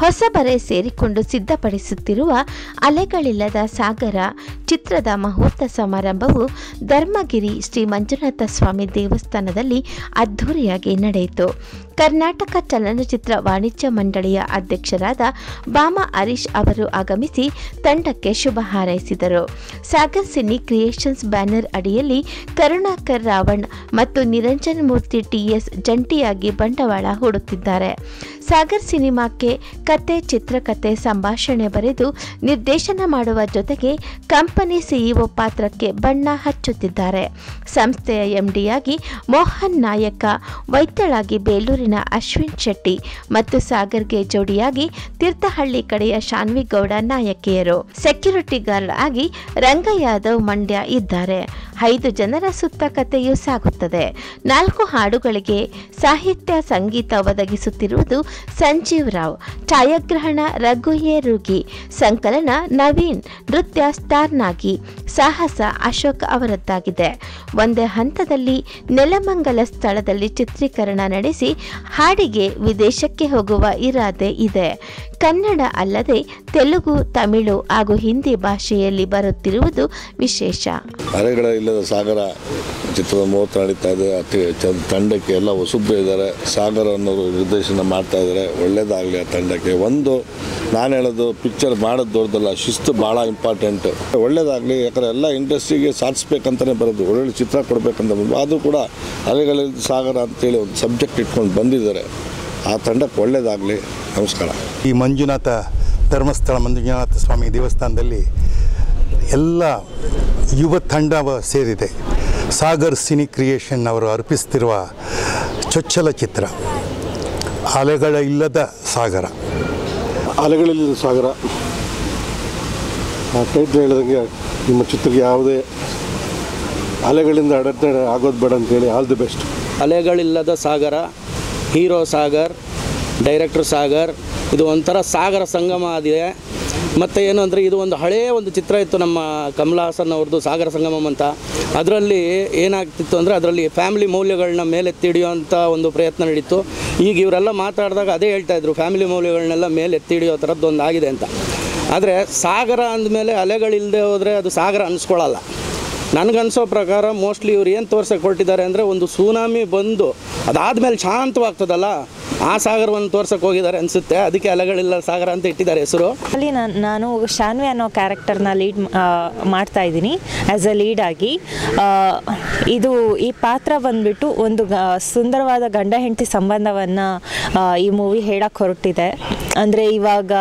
ಹೊಸಬರೆ ಸೇರಿಕೊಂಡು ಸಿದ್ಧಪಡಿಸುತ್ತಿರುವ ಅಲೆಗಳಿಲ್ಲದ ಸಾಗರ ಚಿತ್ರದ ಮುಹೂರ್ತ ಸಮಾರಂಭವು ಧರ್ಮಗಿರಿ ಶ್ರೀ ಮಂಜುನಾಥ ಸ್ವಾಮಿ ದೇವಸ್ಥಾನದಲ್ಲಿ ಅದ್ಧೂರಿಯಾಗಿ ನಡೆಯಿತು ಕರ್ನಾಟಕ ಚಲನಚಿತ್ರ ವಾಣಿಜ್ಯ ಮಂಡಳಿಯ ಅಧ್ಯಕ್ಷರಾದ ಬಾಮಾ ಹರೀಶ್ ಅವರು ಆಗಮಿಸಿ ತಂಡಕ್ಕೆ ಶುಭ ಹಾರೈಸಿದರು ಸಾಗರ್ ಸಿನಿ ಕ್ರಿಯೇಷನ್ಸ್ ಬ್ಯಾನರ್ ಅಡಿಯಲ್ಲಿ ಕರುಣಾಕರ್ ರಾವಣ್ ಮತ್ತು ನಿರಂಜನ್ ಮೂರ್ತಿ ಟಿಎಸ್ ಜಂಟಿಯಾಗಿ ಬಂಡವಾಳ ಹೂಡುತ್ತಿದ್ದಾರೆ ಸಾಗರ್ ಸಿನಿಮಾಕ್ಕೆ ಕತೆ ಚಿತ್ರಕಥೆ ಸಂಭಾಷಣೆ ಬರೆದು ನಿರ್ದೇಶನ ಮಾಡುವ ಜೊತೆಗೆ ಕಂಪನಿ ಸಿಇಒ ಪಾತ್ರಕ್ಕೆ ಬಣ್ಣ ಹಚ್ಚುತ್ತಿದ್ದಾರೆ ಸಂಸ್ಥೆಯ ಎಂಡಿಯಾಗಿ ಮೋಹನ್ ನಾಯಕ ವೈತಳಾಗಿ ಬೇಲೂರಿನ ಅಶ್ವಿನ್ ಶೆಟ್ಟಿ ಮತ್ತು ಸಾಗರ್ಗೆ ಜೋಡಿಯಾಗಿ ತೀರ್ಥಹಳ್ಳಿ ಕಡೆಯ ಶಾನ್ವಿ ಗೌಡ ನಾಯಕಿಯರು ಸೆಕ್ಯೂರಿಟಿ ಗಾರ್ಡ್ ಆಗಿ ರಂಗ ಯಾದವ್ ಮಂಡ್ಯ ಇದ್ದಾರೆ ಐದು ಜನರ ಸುತ್ತ ಕಥೆಯು ಸಾಗುತ್ತದೆ ನಾಲ್ಕು ಹಾಡುಗಳಿಗೆ ಸಾಹಿತ್ಯ ಸಂಗೀತ ಒದಗಿಸುತ್ತಿರುವುದು ಸಂಜೀವ್ ರಾವ್ ಛಾಯಾಗ್ರಹಣ ರಘು ಎ ರುಗಿ ಸಂಕಲನ ನವೀನ್ ನೃತ್ಯ ಸ್ಟಾರ್ ನಾಗಿ ಸಾಹಸ ಅಶೋಕ್ ಅವರದ್ದಾಗಿದೆ ಒಂದೇ ಹಂತದಲ್ಲಿ ನೆಲಮಂಗಲ ಸ್ಥಳದಲ್ಲಿ ಚಿತ್ರೀಕರಣ ನಡೆಸಿ ಹಾಡಿಗೆ ವಿದೇಶಕ್ಕೆ ಹೋಗುವ ಇರಾದೆ ಇದೆ ಕನ್ನಡ ಅಲ್ಲದೆ ತೆಲುಗು ತಮಿಳು ಹಾಗೂ ಹಿಂದಿ ಭಾಷೆಯಲ್ಲಿ ಬರುತ್ತಿರುವುದು ವಿಶೇಷ ಅಲೆಗಳ ಇಲ್ಲದ ಸಾಗರ ಚಿತ್ರದ ಮೂವತ್ತು ನಡೀತಾ ಇದೆ ಅತಿ ಚ- ತಂಡಕ್ಕೆ ಎಲ್ಲ ಹೊಸಬ್ರು ಇದ್ದಾರೆ ಸಾಗರ ಅನ್ನೋರು ನಿರ್ದೇಶನ ಮಾಡ್ತಾ ಇದ್ದಾರೆ ಒಳ್ಳೇದಾಗಲಿ ಆ ತಂಡಕ್ಕೆ ಒಂದು ನಾನು ಹೇಳೋದು ಪಿಕ್ಚರ್ ಮಾಡೋದು ದೊಡ್ಡದಲ್ಲ ಶಿಸ್ತು ಭಾಳ ಇಂಪಾರ್ಟೆಂಟ್ ಒಳ್ಳೇದಾಗಲಿ ಯಾಕಂದರೆ ಎಲ್ಲ ಇಂಡಸ್ಟ್ರಿಗೆ ಸಾಧಿಸ್ಬೇಕಂತಲೇ ಬರೋದು ಒಳ್ಳೊಳ್ಳೆ ಚಿತ್ರ ಕೊಡಬೇಕಂತ ಬಂದು ಅದು ಕೂಡ ಅಲೆಗಳಿಲ್ಲದ ಸಾಗರ ಅಂತೇಳಿ ಒಂದು ಸಬ್ಜೆಕ್ಟ್ ಇಟ್ಕೊಂಡು ಬಂದಿದ್ದಾರೆ ಆ ತಂಡಕ್ಕೆ ಒಳ್ಳೇದಾಗಲಿ ನಮಸ್ಕಾರ ಈ ಮಂಜುನಾಥ ಧರ್ಮಸ್ಥಳ ಮಂಜುನಾಥ ಸ್ವಾಮಿ ದೇವಸ್ಥಾನದಲ್ಲಿ ಎಲ್ಲ ಯುವ ತಂಡ ಸೇರಿದೆ ಸಾಗರ್ ಸಿನಿ ಕ್ರಿಯೇಷನ್ ಅವರು ಅರ್ಪಿಸ್ತಿರುವ ಚೊಚ್ಚಲ ಚಿತ್ರ ಅಲೆಗಳ ಇಲ್ಲದ ಸಾಗರ ಅಲೆಗಳಲ್ಲಿ ಸಾಗರ ಆ ಟೈಟ್ಲ್ ಹೇಳಿದಂಗೆ ನಿಮ್ಮ ಚಿತ್ರಕ್ಕೆ ಯಾವುದೇ ಅಲೆಗಳಿಂದ ಅಡೆತಡೆ ಆಗೋದು ಬೇಡ ಅಂತೇಳಿ ಆಲ್ ದಿ ಬೆಸ್ಟ್ ಅಲೆಗಳಿಲ್ಲದ ಸಾಗರ ಹೀರೋ ಸಾಗರ್ ಡೈರೆಕ್ಟರ್ ಸಾಗರ್ ಇದು ಒಂಥರ ಸಾಗರ ಸಂಗಮ ಆದಿದೆ ಮತ್ತು ಏನು ಅಂದರೆ ಇದು ಒಂದು ಹಳೆಯ ಒಂದು ಚಿತ್ರ ಇತ್ತು ನಮ್ಮ ಕಮಲಾ ಹಾಸನ್ ಅವ್ರದ್ದು ಸಾಗರ ಸಂಗಮಂ ಅಂತ ಅದರಲ್ಲಿ ಏನಾಗ್ತಿತ್ತು ಅಂದರೆ ಅದರಲ್ಲಿ ಫ್ಯಾಮಿಲಿ ಮೌಲ್ಯಗಳನ್ನ ಮೇಲೆತ್ತಿ ಹಿಡಿಯುವಂಥ ಒಂದು ಪ್ರಯತ್ನ ನಡೀತು ಈಗ ಇವರೆಲ್ಲ ಮಾತಾಡಿದಾಗ ಅದೇ ಹೇಳ್ತಾ ಇದ್ರು ಫ್ಯಾಮಿಲಿ ಮೌಲ್ಯಗಳನ್ನೆಲ್ಲ ಮೇಲೆತ್ತಿ ಹಿಡಿಯೋ ಥರದ್ದು ಒಂದು ಆಗಿದೆ ಅಂತ ಆದರೆ ಸಾಗರ ಅಂದಮೇಲೆ ಅಲೆಗಳಿಲ್ಲದೆ ಹೋದರೆ ಅದು ಸಾಗರ ಅನಿಸ್ಕೊಳ್ಳಲ್ಲ ನನಗನ್ಸೋ ಪ್ರಕಾರ ಮೋಸ್ಟ್ಲಿ ಇವ್ರು ಏನು ತೋರ್ಸಕ್ಕೆ ಹೊರಟಿದ್ದಾರೆ ಅಂದರೆ ಒಂದು ಸುನಾಮಿ ಬಂದು ಅದಾದಮೇಲೆ ಶಾಂತವಾಗ್ತದಲ್ಲ ಆ ಸಾಗರವನ್ನು ತೋರ್ಸಕ್ಕೆ ಹೋಗಿದ್ದಾರೆ ಅನಿಸುತ್ತೆ ಅದಕ್ಕೆ ಅಲೆಗಳಿಲ್ಲ ಸಾಗರ ಅಂತ ಇಟ್ಟಿದ್ದಾರೆ ಹೆಸರು ಅಲ್ಲಿ ನಾನು ನಾನು ಶಾನ್ವಿ ಅನ್ನೋ ಕ್ಯಾರೆಕ್ಟರ್ನ ಲೀಡ್ ಮಾಡ್ತಾ ಇದ್ದೀನಿ ಆ್ಯಸ್ ಅ ಲೀಡ್ ಆಗಿ ಆ, ಇದು ಈ ಪಾತ್ರ ಬಂದ್ಬಿಟ್ಟು ಒಂದು ಗ ಸುಂದರವಾದ ಗಂಡ ಹೆಂಡತಿ ಸಂಬಂಧವನ್ನು ಈ ಮೂವಿ ಹೇಳಕ್ಕೆ ಹೊರಟಿದೆ ಅಂದರೆ ಇವಾಗ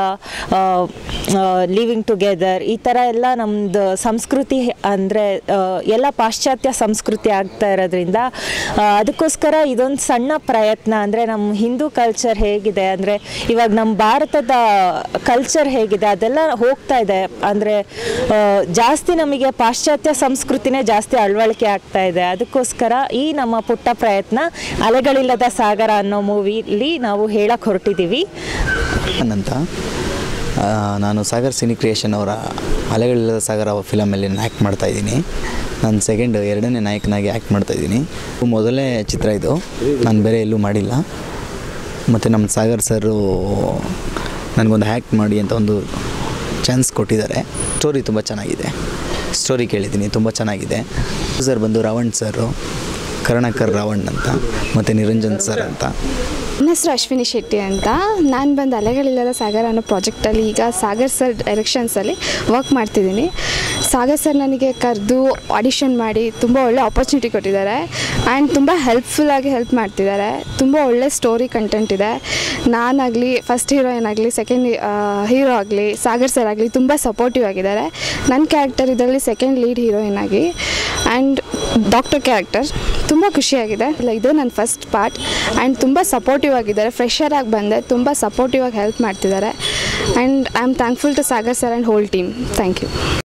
ಲಿವಿಂಗ್ ಟುಗೆದರ್ ಈ ಥರ ಎಲ್ಲ ನಮ್ಮದು ಸಂಸ್ಕೃತಿ ಅಂದರೆ ಎಲ್ಲ ಪಾಶ್ಚಾತ್ಯ ಸಂಸ್ಕೃತಿ ಆಗ್ತಾ ಇರೋದ್ರಿಂದ ಆ, ಅದಕ್ಕೋಸ್ಕರ ಇದೊಂದು ಸಣ್ಣ ಪ್ರಯತ್ನ ಅಂದರೆ ನಮ್ಮ ಹಿಂದೂ ಕಲ್ಚರ್ ಹೇಗಿದೆ ಅಂದರೆ ಇವಾಗ ನಮ್ಮ ಭಾರತದ ಕಲ್ಚರ್ ಹೇಗಿದೆ ಅದೆಲ್ಲ ಹೋಗ್ತಾ ಇದೆ ಅಂದರೆ ಜಾಸ್ತಿ ನಮಗೆ ಪಾಶ್ಚಾತ್ಯ ಸಂಸ್ಕೃತಿನೇ ಜಾಸ್ತಿ ಅಳವಡಿಕೆ ಆಗ್ತಾ ಇದೆ ಅದಕ್ಕೋಸ್ಕರ ಈ ನಮ್ಮ ಪುಟ್ಟ ಪ್ರಯತ್ನ ಅಲೆಗಳಿಲ್ಲದ ಸಾಗರ ಅನ್ನೋ ಮೂವಿಲಿ ನಾವು ಹೇಳಕ್ಕೆ ಹೊರಟಿದ್ದೀವಿ ಅಂತ ಆ, ನಾನು ಸಾಗರ್ ಸಿನಿ ಕ್ರಿಯೇಷನ್ ಅವರ ಅಲೆಗಳಿಲ್ಲದ ಸಾಗರ ಫಿಲಮಲ್ಲಿ ನಾನು ಆ್ಯಕ್ಟ್ ಮಾಡ್ತಾ ಇದ್ದೀನಿ ನಾನು ಸೆಕೆಂಡ್ ಎರಡನೇ ನಾಯಕನಾಗಿ ಆ್ಯಕ್ಟ್ ಮಾಡ್ತಾ ಇದ್ದೀನಿ ಮೊದಲನೇ ಚಿತ್ರ ಇದು ನಾನು ಬೇರೆ ಎಲ್ಲೂ ಮಾಡಿಲ್ಲ ಮತ್ತು ನಮ್ಮ ಸಾಗರ್ ಸರು ನನಗೊಂದು ಆ್ಯಕ್ಟ್ ಮಾಡಿ ಅಂತ ಒಂದು ಚಾನ್ಸ್ ಕೊಟ್ಟಿದ್ದಾರೆ ಸ್ಟೋರಿ ತುಂಬ ಚೆನ್ನಾಗಿದೆ ಸ್ಟೋರಿ ಕೇಳಿದ್ದೀನಿ ತುಂಬ ಚೆನ್ನಾಗಿದೆ ಸರ್ ಬಂದು ರಾವಣ್ ಸರು ಕರುಣಾಕರ್ ರಾವಣ್ ಅಂತ ಮತ್ತು ನಿರಂಜನ್ ಸರ್ ಅಂತ ನನ್ನ ಹೆಸರು ಅಶ್ವಿನಿ ಶೆಟ್ಟಿ ಅಂತ ನಾನು ಬಂದು ಅಲೆಗಳಿಲ್ಲದ ಸಾಗರ ಅನ್ನೋ ಪ್ರಾಜೆಕ್ಟಲ್ಲಿ ಈಗ ಸಾಗರ್ ಸರ್ ಡೈರೆಕ್ಷನ್ಸಲ್ಲಿ ವರ್ಕ್ ಮಾಡ್ತಿದ್ದೀನಿ ಸಾಗರ್ ಸರ್ ನನಗೆ ಕರೆದು ಆಡಿಷನ್ ಮಾಡಿ ತುಂಬ ಒಳ್ಳೆ ಆಪರ್ಚುನಿಟಿ ಕೊಟ್ಟಿದ್ದಾರೆ ಆ್ಯಂಡ್ ತುಂಬ ಹೆಲ್ಪ್ಫುಲ್ಲಾಗಿ ಹೆಲ್ಪ್ ಮಾಡ್ತಿದ್ದಾರೆ ತುಂಬ ಒಳ್ಳೆ ಸ್ಟೋರಿ ಕಂಟೆಂಟ್ ಇದೆ ನಾನಾಗಲಿ ಫಸ್ಟ್ ಹೀರೋಯಿನ್ ಆಗಲಿ ಸೆಕೆಂಡ್ ಹೀರೋ ಆಗಲಿ ಸಾಗರ್ ಸರ್ ಆಗಲಿ ತುಂಬ ಸಪೋರ್ಟಿವ್ ಆಗಿದ್ದಾರೆ ನನ್ನ ಕ್ಯಾರೆಕ್ಟರ್ ಇದರಲ್ಲಿ ಸೆಕೆಂಡ್ ಲೀಡ್ ಹೀರೋಯಿನ್ ಆಗಿ ಆ್ಯಂಡ್ ಡಾಕ್ಟರ್ ಕ್ಯಾರೆಕ್ಟರ್ ತುಂಬ ಖುಷಿಯಾಗಿದೆ ಇಲ್ಲ ಇದು ನನ್ನ ಫಸ್ಟ್ ಪಾರ್ಟ್ ಆ್ಯಂಡ್ ತುಂಬ ಸಪೋರ್ಟಿವ್ ಆಗಿದ್ದಾರೆ ಫ್ರೆಶರ್ ಆಗಿ ಬಂದೆ ತುಂಬ ಸಪೋರ್ಟಿವ್ ಆಗಿ ಹೆಲ್ಪ್ ಮಾಡ್ತಿದ್ದಾರೆ and I am thankful to Sagar sir and whole team thank you